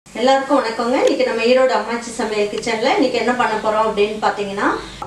எல்லாருக்கும் வணக்கங்க இன்னைக்கு நம்ம ஈரோடு அம்மாச்சி சமையல் கிச்சன்ல இன்னைக்கு என்ன பண்ண போறோம் அப்படின்னு பாத்தீங்கன்னா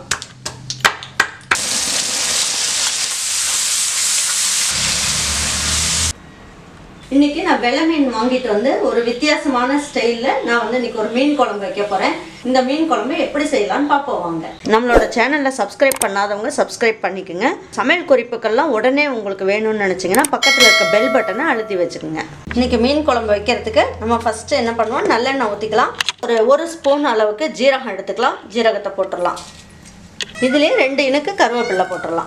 இன்னைக்கு நான் வெள்ளை மீன் வாங்கிட்டு வந்து ஒரு வித்தியாசமான ஸ்டைல்ல நான் வந்து இன்னைக்கு ஒரு மீன் குழம்பு வைக்க போறேன் இந்த மீன் குழம்பு எப்படி செய்யலாம்னு பார்ப்போம் வாங்க நம்மளோட சேனல்ல சப்ஸ்கிரைப் பண்ணாதவங்க சப்ஸ்கிரைப் பண்ணிக்கோங்க சமையல் குறிப்புகள்லாம் உடனே உங்களுக்கு வேணும்னு நினைச்சீங்கன்னா பக்கத்துல இருக்க பெல் பட்டனை அழுத்தி வச்சுக்கோங்க இன்னைக்கு மீன் குழம்பு வைக்கிறதுக்கு நம்ம ஃபர்ஸ்ட் என்ன பண்ணுவோம் நல்லெண்ணெய் ஊற்றிக்கலாம் ஒரு ஒரு ஸ்பூன் அளவுக்கு ஜீரகம் எடுத்துக்கலாம் ஜீரகத்தை போட்டுடலாம் இதுலேயே ரெண்டு இனுக்கு கருவேப்பிலை போட்டுடலாம்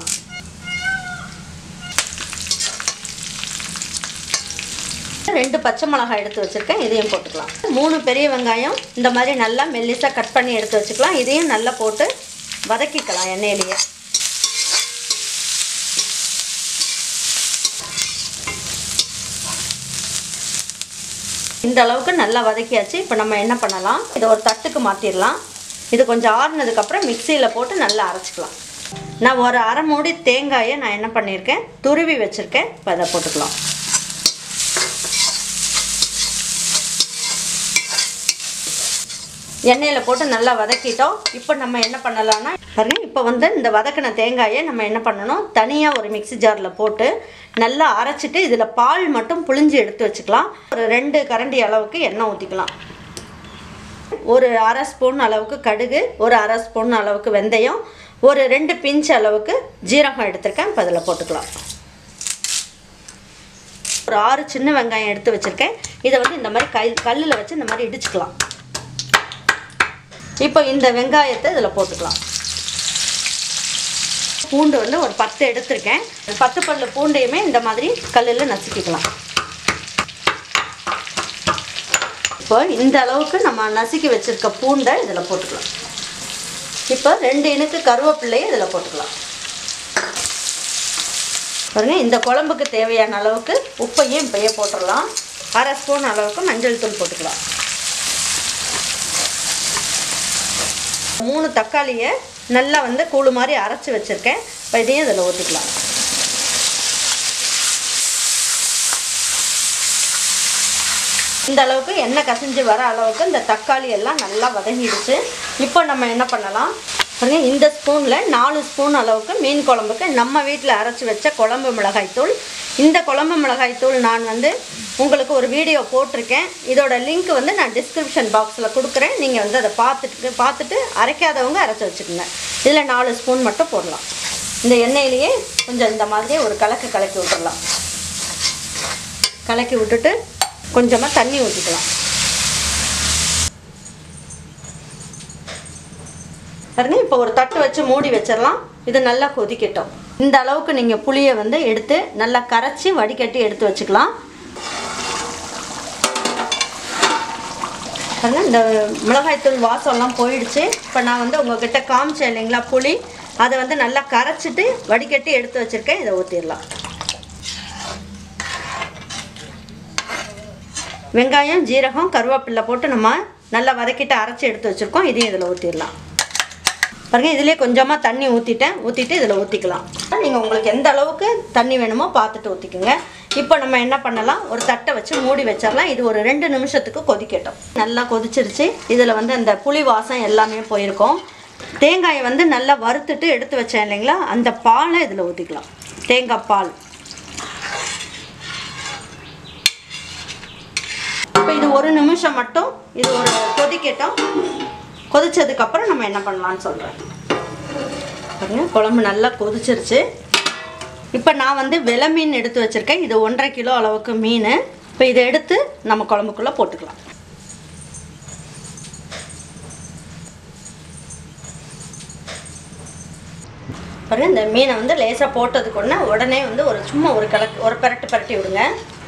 ரெண்டு பச்சை மிளகாய் எடுத்து வச்சுருக்கேன் இதையும் போட்டுக்கலாம் மூணு பெரிய வெங்காயம் இந்த மாதிரி நல்லா மெல்லிசாக கட் பண்ணி எடுத்து வச்சுக்கலாம் இதையும் நல்லா போட்டு வதக்கிக்கலாம் எண்ணெயிலேயே இந்த அளவுக்கு நல்லா வதக்கியாச்சு இப்போ நம்ம என்ன பண்ணலாம் இதை ஒரு தட்டுக்கு மாற்றிடலாம் இது கொஞ்சம் ஆறுனதுக்கப்புறம் மிக்சியில் போட்டு நல்லா அரைச்சிக்கலாம் நான் ஒரு அரை மூடி தேங்காயை நான் என்ன பண்ணியிருக்கேன் துருவி வச்சுருக்கேன் இப்போ அதை போட்டுக்கலாம் எண்ணெயில் போட்டு நல்லா வதக்கிட்டோம் இப்போ நம்ம என்ன பண்ணலாம்னா பாருங்க இப்போ வந்து இந்த வதக்கின தேங்காயை நம்ம என்ன பண்ணணும் தனியாக ஒரு மிக்ஸி ஜாரில் போட்டு நல்லா அரைச்சிட்டு இதில் பால் மட்டும் புழிஞ்சு எடுத்து வச்சுக்கலாம் ஒரு ரெண்டு கரண்டி அளவுக்கு எண்ணெய் ஊற்றிக்கலாம் ஒரு அரை ஸ்பூன் அளவுக்கு கடுகு ஒரு அரை ஸ்பூன் அளவுக்கு வெந்தயம் ஒரு ரெண்டு பிஞ்ச் அளவுக்கு ஜீரகம் எடுத்திருக்கேன் இப்போ அதில் போட்டுக்கலாம் ஒரு ஆறு சின்ன வெங்காயம் எடுத்து வச்சுருக்கேன் இதை வந்து இந்த மாதிரி கல் கல்லில் வச்சு இந்த மாதிரி இடிச்சுக்கலாம் இப்போ இந்த வெங்காயத்தை இதில் போட்டுக்கலாம் பூண்டு வந்து ஒரு பத்து எடுத்திருக்கேன் பத்து பல்லு பூண்டையுமே இந்த மாதிரி கல்லில் நசுக்கிக்கலாம் இப்போ இந்த அளவுக்கு நம்ம நசுக்கி வச்சுருக்க பூண்டை இதில் போட்டுக்கலாம் இப்போ ரெண்டு இனுக்கு கருவேப்பிள்ளையை இதில் போட்டுக்கலாம் பாருங்க இந்த குழம்புக்கு தேவையான அளவுக்கு உப்பையும் இப்போயே போட்டுடலாம் அரை ஸ்பூன் அளவுக்கு மஞ்சள் தூள் போட்டுக்கலாம் மூணு தக்காளியை நல்லா வந்து கூழு மாதிரி அரைச்சி வச்சுருக்கேன் இப்போ இதையும் இதில் ஊற்றிக்கலாம் இந்த அளவுக்கு எண்ணெய் கசிஞ்சு வர அளவுக்கு இந்த தக்காளி எல்லாம் நல்லா வதங்கிடுச்சு இப்போ நம்ம என்ன பண்ணலாம் பாருங்க இந்த ஸ்பூனில் நாலு ஸ்பூன் அளவுக்கு மீன் குழம்புக்கு நம்ம வீட்டில் அரைச்சி வச்ச குழம்பு மிளகாய்த்தூள் இந்த குழம்பு மிளகாய்த்தூள் நான் வந்து உங்களுக்கு ஒரு வீடியோ போட்டிருக்கேன் இதோட லிங்க் வந்து நான் டிஸ்கிரிப்ஷன் பாக்ஸில் கொடுக்குறேன் நீங்கள் வந்து அதை பார்த்துட்டு பார்த்துட்டு அரைக்காதவங்க அரைச்சி வச்சுக்கோங்க இதில் நாலு ஸ்பூன் மட்டும் போடலாம் இந்த எண்ணெயிலேயே கொஞ்சம் இந்த மாதிரி ஒரு கலக்கு கலக்கி விட்டுடலாம் கலக்கி விட்டுட்டு கொஞ்சமாக தண்ணி ஊற்றிக்கலாம் பாருங்க இப்போ ஒரு தட்டு வச்சு மூடி வச்சிடலாம் இது நல்லா கொதிக்கட்டும் இந்த அளவுக்கு நீங்கள் புளியை வந்து எடுத்து நல்லா கரைச்சி வடிகட்டி எடுத்து வச்சுக்கலாம் பாருங்க இந்த மிளகாய்த்தூள் வாசம்லாம் போயிடுச்சு இப்போ நான் வந்து உங்ககிட்ட காமிச்சேன் இல்லைங்களா புளி அதை வந்து நல்லா கரைச்சிட்டு வடிகட்டி எடுத்து வச்சுருக்கேன் இதை ஊற்றிடலாம் வெங்காயம் ஜீரகம் கருவேப்பிலை போட்டு நம்ம நல்லா வதக்கிட்டு அரைச்சி எடுத்து வச்சுருக்கோம் இதையும் இதில் ஊற்றிடலாம் பாருங்க இதிலே கொஞ்சமாக தண்ணி ஊற்றிட்டேன் ஊற்றிட்டு இதில் ஊற்றிக்கலாம் நீங்கள் உங்களுக்கு எந்த அளவுக்கு தண்ணி வேணுமோ பார்த்துட்டு ஊற்றிக்குங்க இப்போ நம்ம என்ன பண்ணலாம் ஒரு தட்டை வச்சு மூடி வச்சிடலாம் இது ஒரு ரெண்டு நிமிஷத்துக்கு கொதிக்கட்டும் நல்லா கொதிச்சிருச்சு இதில் வந்து அந்த புளி வாசம் எல்லாமே போயிருக்கும் தேங்காயை வந்து நல்லா வறுத்துட்டு எடுத்து வச்சேன் இல்லைங்களா அந்த பாலை இதில் ஊற்றிக்கலாம் தேங்காய் பால் இப்போ இது ஒரு நிமிஷம் மட்டும் இது ஒரு கொதிக்கட்டும் கொதிச்சதுக்கப்புறம் நம்ம என்ன பண்ணலான்னு சொல்கிறேன் பாருங்க குழம்பு நல்லா கொதிச்சிருச்சு இப்போ நான் வந்து வெலை மீன் எடுத்து வச்சுருக்கேன் இது ஒன்றரை கிலோ அளவுக்கு மீன் இப்போ இதை எடுத்து நம்ம குழம்புக்குள்ளே போட்டுக்கலாம் பாருங்க இந்த மீனை வந்து லேசாக போட்டதுக்கு உடனே உடனே வந்து ஒரு சும்மா ஒரு கலக்கு ஒரு பெரட்டு பரட்டி விடுங்க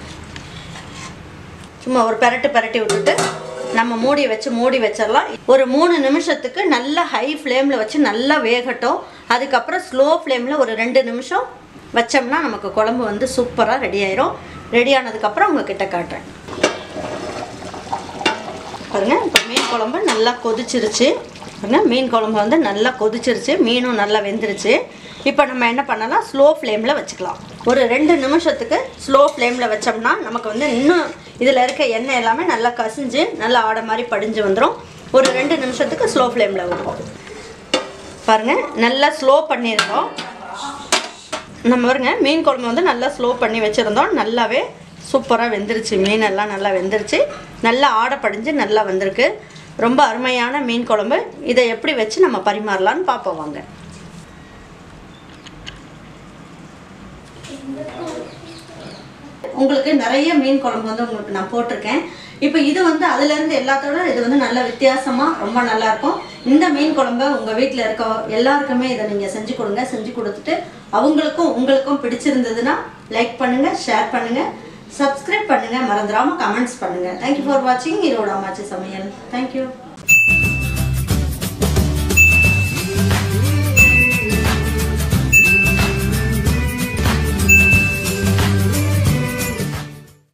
சும்மா ஒரு பெரட்டு பரட்டி விட்டுட்டு நம்ம மூடி வச்சு மூடி வச்சிடலாம் ஒரு மூணு நிமிஷத்துக்கு நல்லா ஹை ஃப்ளேமில் வச்சு நல்லா வேகட்டும் அதுக்கப்புறம் ஸ்லோ ஃப்ளேமில் ஒரு ரெண்டு நிமிஷம் வச்சோம்னா நமக்கு குழம்பு வந்து சூப்பராக ரெடி ஆயிரும் ரெடி ஆனதுக்கப்புறம் உங்ககிட்ட காட்டுறேன் பாருங்க இப்போ மீன் குழம்பு நல்லா கொதிச்சிருச்சு பாருங்க மீன் குழம்பு வந்து நல்லா கொதிச்சிருச்சு மீனும் நல்லா வெந்துருச்சு இப்போ நம்ம என்ன பண்ணலாம் ஸ்லோ ஃப்ளேமில் வச்சுக்கலாம் ஒரு ரெண்டு நிமிஷத்துக்கு ஸ்லோ ஃப்ளேமில் வச்சோம்னா நமக்கு வந்து இன்னும் இதில் இருக்க எண்ணெய் எல்லாமே நல்லா கசிஞ்சு நல்லா ஆடை மாதிரி படிஞ்சு வந்துடும் ஒரு ரெண்டு நிமிஷத்துக்கு ஸ்லோ ஃப்ளேமில் வைப்போம் பாருங்கள் நல்லா ஸ்லோ பண்ணியிருந்தோம் நம்ம பாருங்க மீன் குழம்பு வந்து நல்லா ஸ்லோ பண்ணி வச்சுருந்தோம் நல்லாவே சூப்பராக வெந்துருச்சு மீன் எல்லாம் நல்லா வெந்துருச்சு நல்லா ஆடை படிஞ்சு நல்லா வந்திருக்கு ரொம்ப அருமையான மீன் குழம்பு இதை எப்படி வச்சு நம்ம பரிமாறலான்னு பார்ப்போம் வாங்க உங்களுக்கு நிறைய மீன் குழம்பு வந்து உங்களுக்கு நான் போட்டிருக்கேன் இப்போ இது வந்து அதுலேருந்து எல்லாத்தோட இது வந்து நல்ல வித்தியாசமாக ரொம்ப நல்லா இருக்கும் இந்த மீன் குழம்ப உங்கள் வீட்டில் இருக்க எல்லாருக்குமே இதை நீங்கள் செஞ்சு கொடுங்க செஞ்சு கொடுத்துட்டு அவங்களுக்கும் உங்களுக்கும் பிடிச்சிருந்ததுன்னா லைக் பண்ணுங்கள் ஷேர் பண்ணுங்கள் சப்ஸ்கிரைப் பண்ணுங்கள் மறந்துடாமல் கமெண்ட்ஸ் பண்ணுங்கள் தேங்க்யூ ஃபார் வாட்சிங் ஈரோட அம்மாச்சி சமையல் தேங்க்யூ